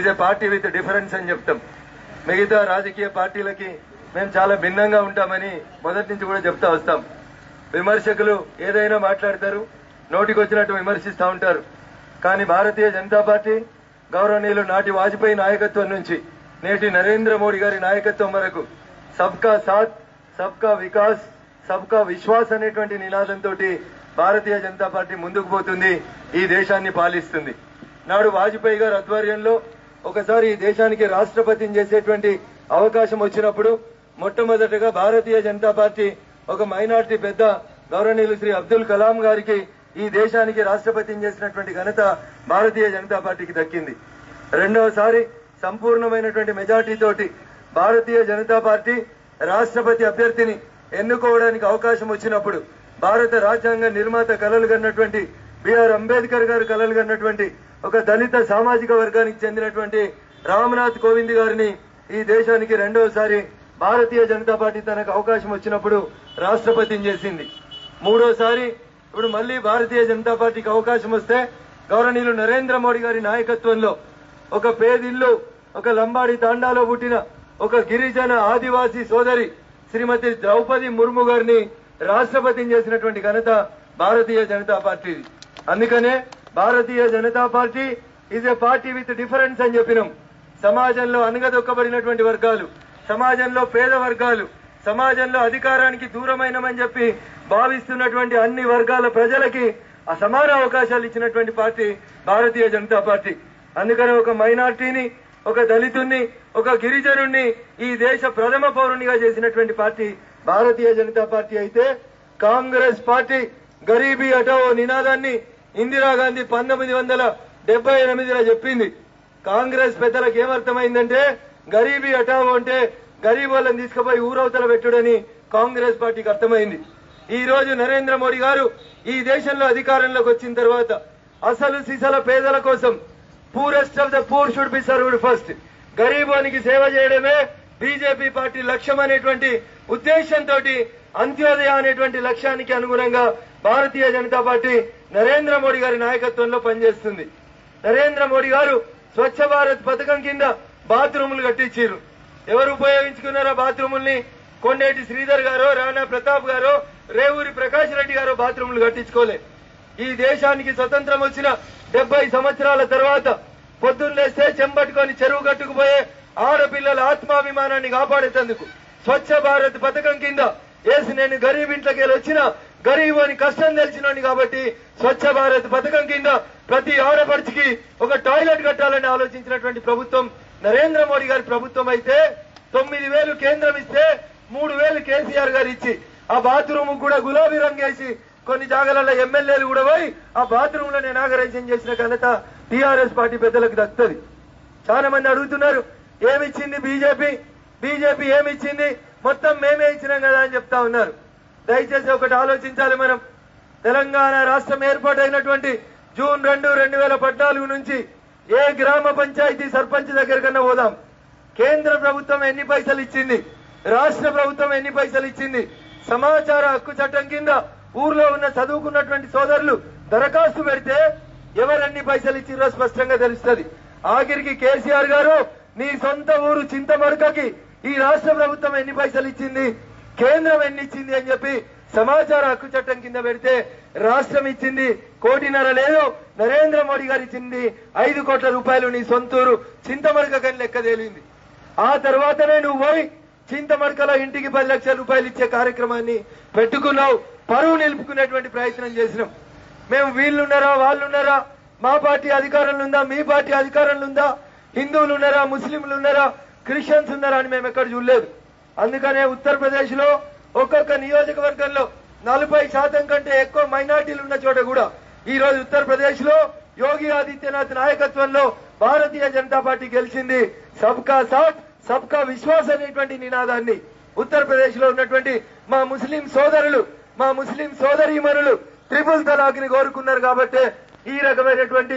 is a party with difference అని చెప్తాం మిగతా రాజకీయ పార్టీలకి మేము చాలా భిన్నంగా ఉంటామని మొదటి నుంచి కూడా చెప్తా వస్తాం విమర్శకులు ఏదైనా మాట్లాడతారు నోటికి వచ్చినట్టు విమర్శిస్తూ ఉంటారు కానీ భారతీయ జనతా పార్టీ గౌరవనీయులు నాటి వాజ్పేయి నాయకత్వం నుంచి నేటి నరేంద్ర మోడీ గారి నాయకత్వం వరకు సబ్కా సాత్ సబ్కా వికాస్ సబ్కా విశ్వాస్ అనేటువంటి నినాదంతో భారతీయ జనతా పార్టీ ముందుకు పోతుంది ఈ దేశాన్ని పాలిస్తుంది నాడు వాజ్పేయి గారి ఆధ్వర్యంలో ఒకసారి ఈ దేశానికి రాష్ట్రపతిని చేసేటువంటి అవకాశం వచ్చినప్పుడు మొట్టమొదటగా భారతీయ జనతా పార్టీ ఒక మైనార్టీ పెద్ద గౌరవనీయులు శ్రీ అబ్దుల్ కలాం గారికి ఈ దేశానికి రాష్ట్రపతిని చేసినటువంటి ఘనత భారతీయ జనతా పార్టీకి దక్కింది రెండవసారి సంపూర్ణమైనటువంటి మెజార్టీ తోటి భారతీయ జనతా పార్టీ రాష్ట్రపతి అభ్యర్థిని ఎన్నుకోవడానికి అవకాశం వచ్చినప్పుడు భారత రాజ్యాంగ నిర్మాత కలలు కన్నటువంటి బిఆర్ అంబేద్కర్ గారు కలలు కన్నటువంటి ఒక దళిత సామాజిక వర్గానికి చెందినటువంటి రామ్నాథ్ కోవింద్ గారిని ఈ దేశానికి రెండవసారి భారతీయ జనతా పార్టీ తనకు అవకాశం వచ్చినప్పుడు రాష్ట్రపతిని చేసింది మూడోసారి ఇప్పుడు మళ్ళీ భారతీయ జనతా పార్టీకి అవకాశం వస్తే గౌరవనీయులు నరేంద్ర మోడీ గారి నాయకత్వంలో ఒక పేదిల్లు ఒక లంబాడి తాండాలో పుట్టిన ఒక గిరిజన ఆదివాసీ సోదరి శ్రీమతి ద్రౌపది ముర్ము గారిని రాష్ట్రపతిని చేసినటువంటి ఘనత భారతీయ జనతా పార్టీది అందుకనే Bharatiya Janata party is a party with difference అని చెప్పినాం సమాజంలో అనగదొక్కబడినటువంటి వర్గాలు సమాజంలో పేద వర్గాలు సమాజంలో అధికారానికి దూరమైనమని చెప్పి భావిస్తున్నటువంటి అన్ని వర్గాల ప్రజలకి ఆ సమాన అవకాశాలు ఇచ్చినటువంటి పార్టీ భారతీయ జనతా పార్టీ అందుకని ఒక మైనార్టీని ఒక దళితుణ్ణి ఒక గిరిజనుణ్ణి ఈ దేశ ప్రథమ పౌరునిగా చేసినటువంటి పార్టీ భారతీయ జనతా పార్టీ అయితే కాంగ్రెస్ పార్టీ గరీబీ హటావో నినాదాన్ని ఇందిరాగాంధీ పంతొమ్మిది వందల డెబ్బై ఎనిమిదిలో చెప్పింది కాంగ్రెస్ పెద్దలకు ఏమర్థమైందంటే గరీబీ హటావో అంటే గరీబ్ వాళ్ళని తీసుకుపోయి ఊరవతల పెట్టుడని కాంగ్రెస్ పార్టీకి అర్థమైంది ఈ రోజు నరేంద్ర మోడీ గారు ఈ దేశంలో అధికారంలోకి వచ్చిన తర్వాత అసలు సిసల పేదల కోసం poorest of the poor should be served first గరీబానికి సేవ చేయడమే బీజేపీ పార్టీ లక్ష్యం అనేటువంటి ఉద్దేశంతో అంత్యోదయ అనేటువంటి లక్ష్యానికి అనుగుణంగా భారతీయ జనతా పార్టీ నరేంద్ర మోడీ గారి నాయకత్వంలో పనిచేస్తుంది నరేంద్ర మోడీ గారు స్వచ్ఛ భారత్ పథకం కింద బాత్రూములు కట్టించారు ఎవరు ఉపయోగించుకున్నారో బాత్రూముల్ని కొండేటి శ్రీధర్ గారు రాణా ప్రతాప్ గారు రేవూరి ప్రకాష్ రెడ్డి గారు బాత్రూములు కట్టించుకోలే ఈ దేశానికి స్వతంత్రం వచ్చిన డెబ్బై సంవత్సరాల తర్వాత పొద్దున్నేస్తే చెంబట్టుకొని చెరువు కట్టుకుపోయే ఆడపిల్లల ఆత్మాభిమానాన్ని కాపాడేందుకు స్వచ్ఛ భారత్ పథకం కింద ఏసి నేను గరీబ్ ఇంట్లోకి వెళ్ళి వచ్చిన గరీబ్ అని కష్టం తెలిసినోని కాబట్టి స్వచ్ఛ భారత్ పథకం కింద ప్రతి ఆడపడిచికి ఒక టాయిలెట్ కట్టాలని ఆలోచించినటువంటి ప్రభుత్వం నరేంద్ర మోడీ గారి ప్రభుత్వం అయితే తొమ్మిది వేలు కేంద్రం ఇస్తే మూడు వేలు కేసీఆర్ గారు ఇచ్చి ఆ బాత్రూమ్ కూడా గులాబీ రంగు వేసి కొన్ని జాగాలలో ఎమ్మెల్యేలు కూడా పోయి ఆ బాత్రూమ్ లో ఇనాగరేషన్ చేసిన ఘనత టీఆర్ఎస్ పార్టీ పెద్దలకు దక్కుతుంది చాలా మంది అడుగుతున్నారు ఏమిచ్చింది బీజేపీ బీజేపీ ఏమిచ్చింది మొత్తం మేమే ఇచ్చినాం కదా అని చెప్తా ఉన్నారు దయచేసి ఒకటి ఆలోచించాలి మనం తెలంగాణ రాష్ట్రం ఏర్పాటైనటువంటి జూన్ రెండు రెండు వేల పద్నాలుగు నుంచి ఏ గ్రామ పంచాయతీ సర్పంచ్ దగ్గర కన్నా పోదాం కేంద్ర ప్రభుత్వం ఎన్ని పైసలు ఇచ్చింది రాష్ట్ర ప్రభుత్వం ఎన్ని పైసలు ఇచ్చింది సమాచార హక్కు చట్టం కింద ఊర్లో ఉన్న చదువుకున్నటువంటి సోదరులు దరఖాస్తు పెడితే ఎవరెన్ని పైసలు ఇచ్చిరో స్పష్టంగా తెలుస్తుంది ఆఖరికి కేసీఆర్ గారు నీ సొంత ఊరు చింతమడకకి ఈ రాష్ట్ర ప్రభుత్వం ఎన్ని పైసలు ఇచ్చింది కేంద్రం ఎన్ని ఇచ్చింది అని చెప్పి సమాచార హక్కు చట్టం కింద పెడితే రాష్ట్రం ఇచ్చింది కోటిన్నర లేదు నరేంద్ర మోడీ గారు ఇచ్చింది ఐదు కోట్ల రూపాయలు నీ సొంతూరు చింతమడకని లెక్క తేలింది ఆ తర్వాతనే నువ్వు పోయి చింతమడకలో ఇంటికి పది లక్షల రూపాయలు ఇచ్చే కార్యక్రమాన్ని పెట్టుకున్నావు పరువు నిలుపుకునేటువంటి ప్రయత్నం చేసినాం మేము వీళ్ళున్నారా వాళ్ళున్నారా మా పార్టీ అధికారంలో ఉందా మీ పార్టీ అధికారంలో ఉందా హిందువులు ఉన్నారా ముస్లింలు ఉన్నారా క్రిస్టియన్స్ ఉన్నారా అని మేము ఎక్కడ చూడలేదు అందుకనే ఉత్తరప్రదేశ్ లో ఒక్కొక్క నియోజకవర్గంలో నలభై శాతం కంటే ఎక్కువ మైనార్టీలు ఉన్న చోట కూడా ఈ రోజు ఉత్తరప్రదేశ్ లో యోగి ఆదిత్యనాథ్ నాయకత్వంలో భారతీయ జనతా పార్టీ గెలిచింది సబ్కా సాత్ సబ్కా విశ్వాస్ అనేటువంటి నినాదాన్ని ఉత్తరప్రదేశ్ లో ఉన్నటువంటి మా ముస్లిం సోదరులు మా ముస్లిం సోదరీమణులు త్రిపుల్ తలాక్ ని కోరుకున్నారు కాబట్టి ఈ రకమైనటువంటి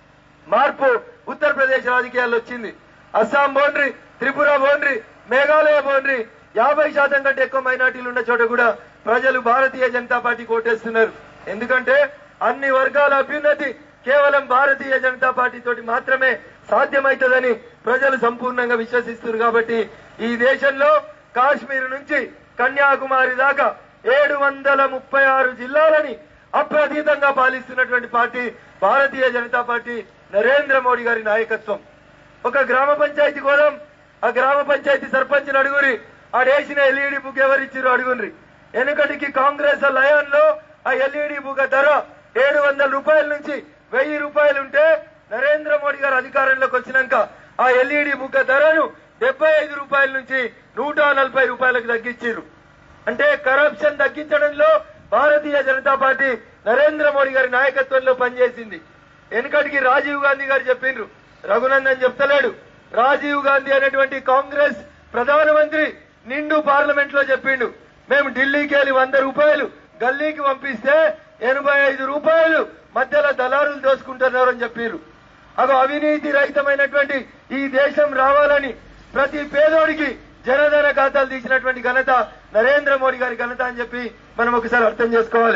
మార్పు ఉత్తరప్రదేశ్ రాజకీయాల్లో వచ్చింది Assam boundary Tripura boundary Meghalaya boundary యాభై శాతం కంటే ఎక్కువ మైనార్టీలు ఉన్న చోట కూడా ప్రజలు భారతీయ జనతా పార్టీ కోటేస్తున్నారు ఎందుకంటే అన్ని వర్గాల అభ్యున్నతి కేవలం భారతీయ జనతా పార్టీ తోటి మాత్రమే సాధ్యమవుతుందని ప్రజలు సంపూర్ణంగా విశ్వసిస్తున్నారు కాబట్టి ఈ దేశంలో కాశ్మీర్ నుంచి కన్యాకుమారి దాకా ఏడు వందల ముప్పై ఆరు జిల్లాలని అప్రతీతంగా పాలిస్తున్నటువంటి పార్టీ భారతీయ జనతా పార్టీ నరేంద్ర మోడీ గారి నాయకత్వం ఒక గ్రామ పంచాయతీ కోదాం ఆ గ్రామ పంచాయతీ సర్పంచ్ అడుగురి ఆడేసిన ఎల్ఈడి బుక్ ఎవరిచ్చిరో అడుగుండ్రి వెనుకటికి కాంగ్రెస్ లయాన్లో ఆ ఎల్ఈడి బుక్ ధర ఏడు వందల రూపాయల నుంచి వెయ్యి రూపాయలు ఉంటే నరేంద్ర మోడీ గారు అధికారంలోకి వచ్చినాక ఆ ఎల్ఈడి బుక్ ధరను డెబ్బై ఐదు రూపాయల నుంచి నూట నలభై రూపాయలకు తగ్గించారు అంటే కరప్షన్ తగ్గించడంలో భారతీయ జనతా పార్టీ నరేంద్ర మోడీ గారి నాయకత్వంలో పనిచేసింది వెనుకటికి రాజీవ్ గాంధీ గారు చెప్పిండ్రు రఘునందన్ చెప్తలేడు రాజీవ్ గాంధీ అనేటువంటి కాంగ్రెస్ ప్రధానమంత్రి నిండు పార్లమెంట్ లో చెప్పిండు మేము ఢిల్లీకి వెళ్ళి వంద రూపాయలు గల్లీకి పంపిస్తే ఎనభై ఐదు రూపాయలు మధ్యలో దళారులు దోసుకుంటున్నారని చెప్పారు అగో అవినీతి రహితమైనటువంటి ఈ దేశం రావాలని ప్రతి పేదోడికి జనధన ఖాతాలు తీసినటువంటి ఘనత నరేంద్ర మోడీ గారి ఘనత అని చెప్పి మనం ఒకసారి అర్థం చేసుకోవాలి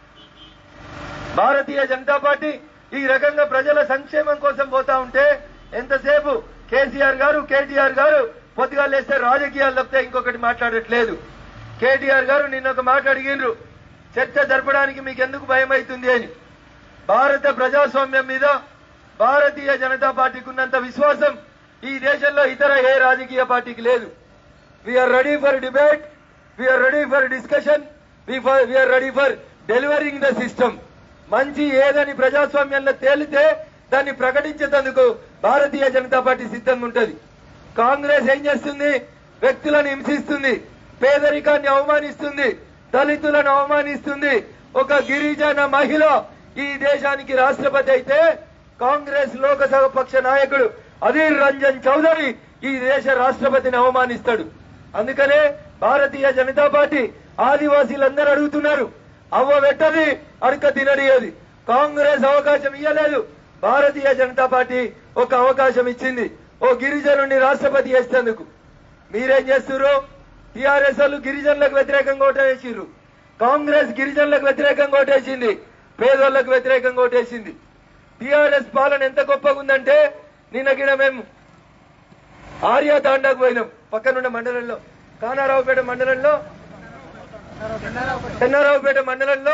భారతీయ జనతా పార్టీ ఈ రకంగా ప్రజల సంక్షేమం కోసం పోతా ఉంటే ఎంతసేపు కేసీఆర్ గారు కేటీఆర్ గారు పొద్దుగా లేస్తే రాజకీయాలు తప్పితే ఇంకొకటి మాట్లాడట్లేదు కేటీఆర్ గారు నిన్న ఒక మాట అడిగిండ్రు చర్చ జరపడానికి మీకు ఎందుకు భయం అవుతుంది అని భారత ప్రజాస్వామ్యం మీద భారతీయ జనతా పార్టీకి ఉన్నంత విశ్వాసం ఈ దేశంలో ఇతర ఏ రాజకీయ పార్టీకి లేదు we're ready for debate we're ready for discussion we're ready for delivering the system మంచి ఏదని ప్రజాస్వామ్యంలో తేలితే దాన్ని ప్రకటించేందుకు భారతీయ జనతా పార్టీ సిద్ధంగా ఉంటది కాంగ్రెస్ ఏం చేస్తుంది వ్యక్తులను హింసిస్తుంది పేదరికాన్ని అవమానిస్తుంది దళితులను అవమానిస్తుంది ఒక గిరిజన మహిళ ఈ దేశానికి రాష్ట్రపతి అయితే కాంగ్రెస్ లోకసభ పక్ష నాయకుడు అధీర్ రంజన్ చౌదరి ఈ దేశ రాష్ట్రపతిని అవమానిస్తాడు అందుకనే భారతీయ జనతా పార్టీ ఆదివాసీలందరూ అడుగుతున్నారు అవ్వ పెట్టది అడక తినడియది కాంగ్రెస్ అవకాశం ఇవ్వలేదు భారతీయ జనతా పార్టీ ఒక అవకాశం ఇచ్చింది ఓ గిరిజనుడిని రాష్ట్రపతి చేసేందుకు మీరేం చేస్తున్నారు టీఆర్ఎస్ వాళ్ళు గిరిజనులకు వ్యతిరేకంగా ఓటేసిర్రు కాంగ్రెస్ గిరిజనులకు వ్యతిరేకంగా ఓటేసింది పేదోళ్లకు వ్యతిరేకంగా ఓటేసింది టీఆర్ఎస్ పాలన ఎంత గొప్పగా ఉందంటే నిన్న గిడ మేము ఆర్య తాండాకు పోయినాం పక్కనున్న మండలంలో కానారావుపేట మండలంలో చెన్నారావుపేట మండలంలో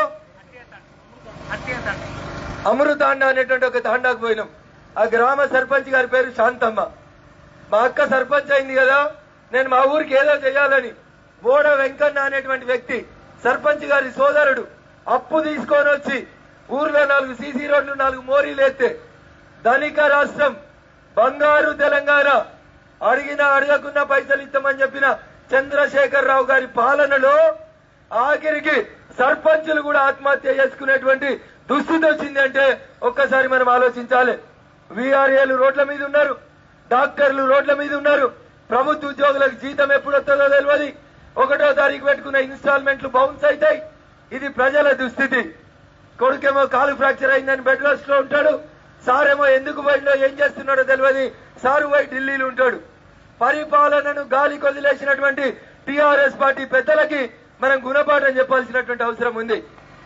అమృతాండ అనేటువంటి ఒక తాండాకు పోయినాం ఆ గ్రామ సర్పంచ్ గారి పేరు శాంతమ్మ మా అక్క సర్పంచ్ అయింది కదా నేను మా ఊరికి ఏదో చేయాలని బోడ వెంకన్న అనేటువంటి వ్యక్తి సర్పంచ్ గారి సోదరుడు అప్పు తీసుకొని వచ్చి ఊర్లో నాలుగు సీసీ రోడ్లు నాలుగు మోరీలు ఎత్తే ధనిక రాష్ట్రం బంగారు తెలంగాణ అడిగినా అడగకున్నా పైసలు ఇస్తామని చెప్పిన చంద్రశేఖర్ రావు గారి పాలనలో ఆఖరికి సర్పంచులు కూడా ఆత్మహత్య చేసుకునేటువంటి దుస్థితి వచ్చింది అంటే ఒక్కసారి మనం ఆలోచించాలి వీఆర్ఏలు రోడ్ల మీద ఉన్నారు డాక్టర్లు రోడ్ల మీద ఉన్నారు ప్రభుత్వ ఉద్యోగులకు జీతం ఎప్పుడు వస్తుందో తెలియదు ఒకటో తారీఖు పెట్టుకున్న ఇన్స్టాల్మెంట్లు బౌన్స్ అవుతాయి ఇది ప్రజల దుస్థితి కొడుకేమో కాలు ఫ్రాక్చర్ అయిందని బెడ్ రెస్ట్ లో ఉంటాడు సారేమో ఎందుకు బయటలో ఏం చేస్తున్నాడో తెలియదు సారు పోయి ఢిల్లీలో ఉంటాడు పరిపాలనను గాలి కొదిలేసినటువంటి టిఆర్ఎస్ పార్టీ పెద్దలకి మనం గుణపాఠం చెప్పాల్సినటువంటి అవసరం ఉంది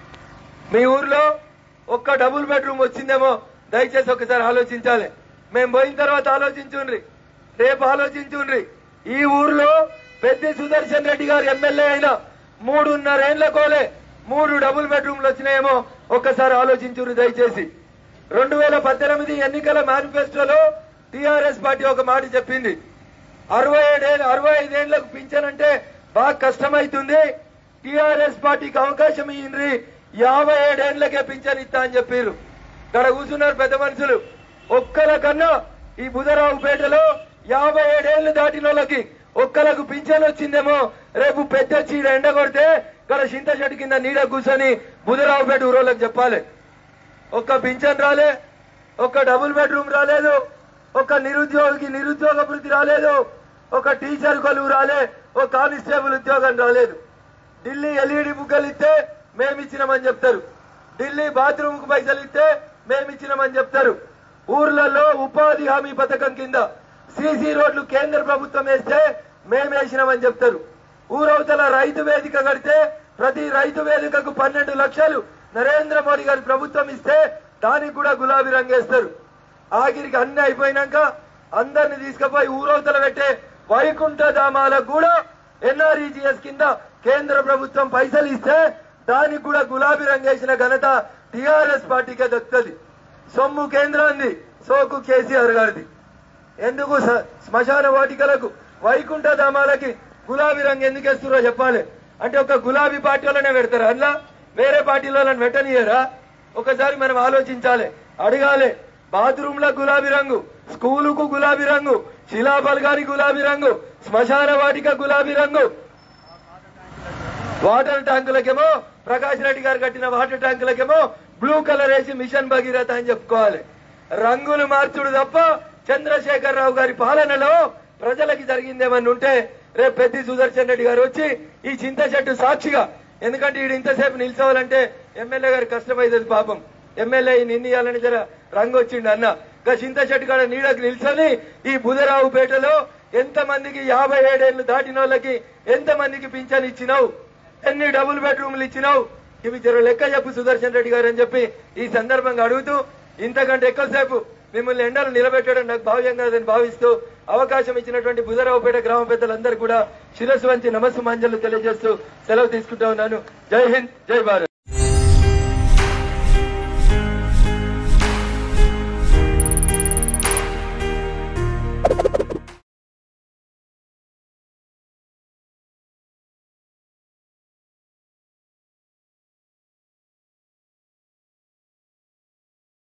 మీ ఊర్లో ఒక్క డబుల్ బెడ్రూమ్ వచ్చిందేమో దయచేసి ఒకసారి ఆలోచించాలి మేము పోయిన తర్వాత ఆలోచించుండ్రి రేపు ఆలోచించుండ్రి ఈ ఊర్లో పెద్ద సుదర్శన్ రెడ్డి గారు ఎమ్మెల్యే అయినా మూడున్నరేళ్ల కోలే మూడు డబుల్ బెడ్రూమ్లు వచ్చినాయేమో ఒక్కసారి ఆలోచించుండ్రి దయచేసి రెండు వేల పద్దెనిమిది ఎన్నికల మేనిఫెస్టోలో టీఆర్ఎస్ పార్టీ ఒక మాట చెప్పింది అరవై ఏడేళ్ళు అరవై ఐదేళ్లకు పింఛనంటే బాగా కష్టమైతుంది టీఆర్ఎస్ పార్టీకి అవకాశం ఇయ్యండ్రి యాభై ఏడేళ్లకే పింఛన్ ఇస్తా అని చెప్పారు ఇక్కడ కూర్చున్నారు పెద్ద మనుషులు ఒక్కల కన్నా ఈ బుధరావుపేటలో యాభై ఏడేళ్లు దాటిన వాళ్ళకి ఒక్కలకు పింఛన్ వచ్చిందేమో రేపు పెద్ద చీడ ఎండ కొడితే ఇక్కడ చింత చెట్టు కింద నీడ కూర్చొని బుధరావుపేట ఊరోళ్ళకి చెప్పాలి ఒక్క పింఛన్ రాలే ఒక్క డబుల్ బెడ్రూమ్ రాలేదు ఒక నిరుద్యోగికి నిరుద్యోగ వృత్తి రాలేదు ఒక టీచర్ కొలువు రాలే ఒక కానిస్టేబుల్ ఉద్యోగం రాలేదు ఢిల్లీ ఎల్ఈడి బుగ్గలు ఇస్తే మేమిచ్చినామని చెప్తారు ఢిల్లీ బాత్రూమ్ కు పైసలు ఇస్తే మేమిచ్చినామని చెప్తారు ఊర్లలో ఉపాధి హామీ పథకం కింద సీసీ రోడ్లు కేంద్ర ప్రభుత్వం వేస్తే మేమేసినామని చెప్తారు ఊరవతల రైతు వేదిక కడితే ప్రతి రైతు వేదికకు పన్నెండు లక్షలు నరేంద్ర మోడీ గారి ప్రభుత్వం ఇస్తే దానికి కూడా గులాబీ రంగు వేస్తారు ఆఖరికి అన్ని అయిపోయినాక అందరిని తీసుకుపోయి ఊరవతల పెట్టే వైకుంఠ ధామాలకు కూడా ఎన్ఆర్ఈజిఎస్ కింద కేంద్ర ప్రభుత్వం పైసలు ఇస్తే దానికి కూడా గులాబీ రంగు వేసిన ఘనత టిఆర్ఎస్ పార్టీకే దక్కుతుంది సొమ్ము కేంద్రాన్ని సోకు కేసీఆర్ గారిది ఎందుకు స- శ్మశాన వాటికలకు వైకుంఠ ధామాలకి గులాబీ రంగు ఎందుకు వేస్తున్నారో చెప్పాలి అంటే ఒక గులాబీ పార్టీ వాళ్ళనే పెడతారు అట్లా వేరే పార్టీల వాళ్ళని పెట్టనియరా ఒకసారి మనం ఆలోచించాలి అడగాలి బాత్రూమ్ లో గులాబీ రంగు స్కూలుకు గులాబీ రంగు శిలాబల్గారి గులాబీ రంగు శ్మశాన వాటిక గులాబీ రంగు వాటర్ ట్యాంకులకేమో ప్రకాష్ రెడ్డి గారు కట్టిన వాటర్ ట్యాంకులకేమో బ్లూ కలర్ వేసి మిషన్ భగీరథ అని చెప్పుకోవాలి రంగులు మార్చుడు తప్ప చంద్రశేఖర్ రావు గారి పాలనలో ప్రజలకి జరిగిందేమని ఉంటే రేపు పెద్ది సుదర్శన్ రెడ్డి గారు వచ్చి ఈ చింత చెట్టు సాక్షిగా ఎందుకంటే ఈడు ఇంతసేపు నిల్చోవాలంటే ఎమ్మెల్యే గారు కష్టమైతుంది పాపం ఎమ్మెల్యే నిన్నయాలని జర రంగు వచ్చిండు అన్న ఇంకా చింత చెట్టు కాడ నీడకు నిల్చొని ఈ బుధరావు పేటలో ఎంత మందికి యాభై ఏడేళ్లు దాటిన వాళ్ళకి ఎంత మందికి పింఛన్ ఇచ్చినావు ఎన్ని డబుల్ బెడ్రూమ్లు ఇచ్చినావు ఇవి జర లెక్క చెప్పు సుదర్శన్ రెడ్డి గారు అని చెప్పి ఈ సందర్భంగా అడుగుతూ ఇంతకంటే ఎక్కువసేపు మిమ్మల్ని ఎండలు నిలబెట్టడం నాకు భావ్యం కాదని భావిస్తూ అవకాశం ఇచ్చినటువంటి బుధరావుపేట గ్రామ పెద్దలందరూ కూడా శిరస్సు వంచి నమస్సు మంజలు తెలియజేస్తూ సెలవు తీసుకుంటా ఉన్నాను జై హింద్ జై భారత్